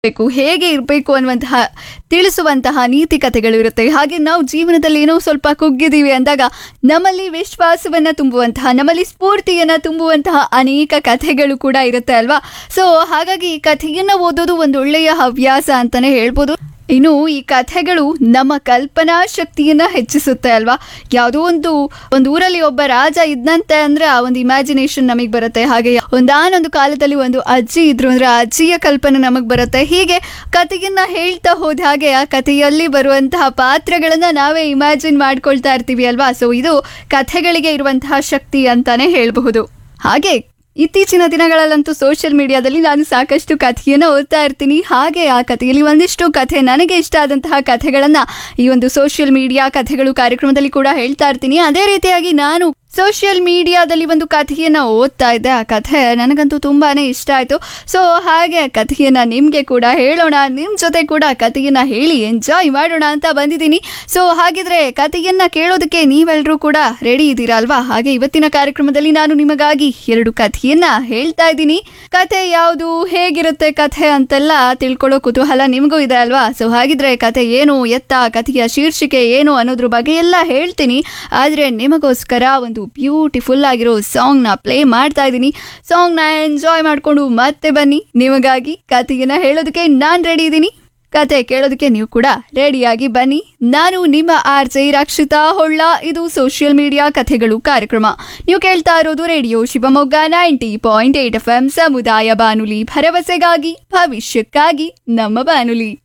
ಬೇಕು ಹೇಗೆ ಇರಬೇಕು ಅನ್ನುವಂತಹ ತಿಳಿಸುವಂತಹ ನೀತಿ ಕಥೆಗಳು ಇರುತ್ತೆ ಹಾಗೆ ನಾವು ಜೀವನದಲ್ಲಿ ಏನೋ ಸ್ವಲ್ಪ ಕುಗ್ಗಿದೀವಿ ಅಂದಾಗ ನಮ್ಮಲ್ಲಿ ವಿಶ್ವಾಸವನ್ನ ತುಂಬುವಂತಹ ನಮ್ಮಲ್ಲಿ ಸ್ಫೂರ್ತಿಯನ್ನ ತುಂಬುವಂತಹ ಅನೇಕ ಕಥೆಗಳು ಕೂಡ ಇರುತ್ತೆ ಅಲ್ವಾ ಸೊ ಹಾಗಾಗಿ ಈ ಕಥೆಯನ್ನ ಓದೋದು ಒಂದು ಒಳ್ಳೆಯ ಹವ್ಯಾಸ ಅಂತಾನೆ ಹೇಳ್ಬೋದು ಇನ್ನು ಈ ಕಥೆಗಳು ನಮ್ಮ ಕಲ್ಪನಾ ಶಕ್ತಿಯನ್ನ ಹೆಚ್ಚಿಸುತ್ತೆ ಅಲ್ವಾ ಯಾವುದೋ ಒಂದು ಒಂದು ಊರಲ್ಲಿ ಒಬ್ಬ ರಾಜ ಇದ್ದಂತೆ ಅಂದ್ರೆ ಆ ಒಂದು ಇಮ್ಯಾಜಿನೇಷನ್ ನಮಗೆ ಬರುತ್ತೆ ಹಾಗೆ ಒಂದಾನೊಂದು ಕಾಲದಲ್ಲಿ ಒಂದು ಅಜ್ಜಿ ಇದ್ರು ಅಂದ್ರೆ ಆ ಅಜ್ಜಿಯ ಕಲ್ಪನೆ ನಮಗೆ ಬರುತ್ತೆ ಹೀಗೆ ಕಥೆಯನ್ನ ಹೇಳ್ತಾ ಹೋದ ಹಾಗೆ ಆ ಕಥೆಯಲ್ಲಿ ಬರುವಂತಹ ಪಾತ್ರಗಳನ್ನ ನಾವೇ ಇಮ್ಯಾಜಿನ್ ಮಾಡ್ಕೊಳ್ತಾ ಇರ್ತೀವಿ ಅಲ್ವಾ ಸೊ ಇದು ಕಥೆಗಳಿಗೆ ಇರುವಂತಹ ಶಕ್ತಿ ಅಂತಾನೆ ಹೇಳಬಹುದು ಹಾಗೆ ಇತ್ತೀಚಿನ ದಿನಗಳಲ್ಲಂತೂ ಸೋಷಿಯಲ್ ಮೀಡಿಯಾದಲ್ಲಿ ನಾನು ಸಾಕಷ್ಟು ಕಥೆಯನ್ನು ಓದ್ತಾ ಇರ್ತೀನಿ ಹಾಗೆ ಆ ಕಥೆಯಲ್ಲಿ ಒಂದಿಷ್ಟು ಕಥೆ ನನಗೆ ಇಷ್ಟ ಆದಂತಹ ಕಥೆಗಳನ್ನ ಈ ಒಂದು ಸೋಷಿಯಲ್ ಮೀಡಿಯಾ ಕಥೆಗಳು ಕಾರ್ಯಕ್ರಮದಲ್ಲಿ ಕೂಡ ಹೇಳ್ತಾ ಇರ್ತೀನಿ ಅದೇ ರೀತಿಯಾಗಿ ನಾನು ಸೋಷಿಯಲ್ ಮೀಡಿಯಾದಲ್ಲಿ ಒಂದು ಕಥೆಯನ್ನ ಓದ್ತಾ ಇದ್ದೆ ಆ ಕಥೆ ನನಗಂತೂ ತುಂಬಾನೇ ಇಷ್ಟ ಆಯ್ತು ಸೊ ಹಾಗೆ ಆ ಕಥೆಯನ್ನ ನಿಮ್ಗೆ ಕೂಡ ಹೇಳೋಣ ನಿಮ್ ಜೊತೆ ಕೂಡ ಕಥೆಯನ್ನ ಹೇಳಿ ಎಂಜಾಯ್ ಮಾಡೋಣ ಅಂತ ಬಂದಿದ್ದೀನಿ ಸೊ ಹಾಗಿದ್ರೆ ಕಥೆಯನ್ನ ಕೇಳೋದಕ್ಕೆ ನೀವೆಲ್ಲರೂ ಕೂಡ ರೆಡಿ ಇದ್ದೀರಾ ಅಲ್ವಾ ಹಾಗೆ ಇವತ್ತಿನ ಕಾರ್ಯಕ್ರಮದಲ್ಲಿ ನಾನು ನಿಮಗಾಗಿ ಎರಡು ಕಥೆಯನ್ನ ಹೇಳ್ತಾ ಇದ್ದೀನಿ ಕಥೆ ಯಾವುದು ಹೇಗಿರುತ್ತೆ ಕಥೆ ಅಂತೆಲ್ಲ ತಿಳ್ಕೊಳ್ಳೋ ಕುತೂಹಲ ನಿಮಗೂ ಇದೆ ಅಲ್ವಾ ಸೊ ಹಾಗಿದ್ರೆ ಕಥೆ ಏನು ಎತ್ತ ಕಥೆಯ ಶೀರ್ಷಿಕೆ ಏನು ಅನ್ನೋದ್ರ ಬಗ್ಗೆ ಎಲ್ಲ ಹೇಳ್ತೀನಿ ಆದ್ರೆ ನಿಮಗೋಸ್ಕರ ಒಂದು ಬ್ಯೂಟಿಫುಲ್ ಆಗಿರೋ ಸಾಂಗ್ ನ ಪ್ಲೇ ಮಾಡ್ತಾ ಇದ್ದೀನಿ ಸಾಂಗ್ ನ ಎಂಜಾಯ್ ಮಾಡ್ಕೊಂಡು ಮತ್ತೆ ಬನ್ನಿ ನಿಮಗಾಗಿ ಕಥೆಯನ್ನ ಹೇಳೋದಕ್ಕೆ ನಾನ್ ರೆಡಿ ಇದ್ದೀನಿ ಕತೆ ಕೇಳೋದಕ್ಕೆ ನೀವು ಕೂಡ ರೆಡಿಯಾಗಿ ಬನ್ನಿ ನಾನು ನಿಮ್ಮ ಆರ್ ಜೆ ರಕ್ಷಿತಾ ಹೊಳ್ಳ ಇದು ಸೋಷಿಯಲ್ ಮೀಡಿಯಾ ಕಥೆಗಳು ಕಾರ್ಯಕ್ರಮ ನೀವು ಕೇಳ್ತಾ ಇರೋದು radio Shivamogga ninety point eight F M ಸಮುದಾಯ ಬಾನುಲಿ ಭರವಸೆಗಾಗಿ ಭವಿಷ್ಯಕ್ಕಾಗಿ ನಮ್ಮ ಬಾನುಲಿ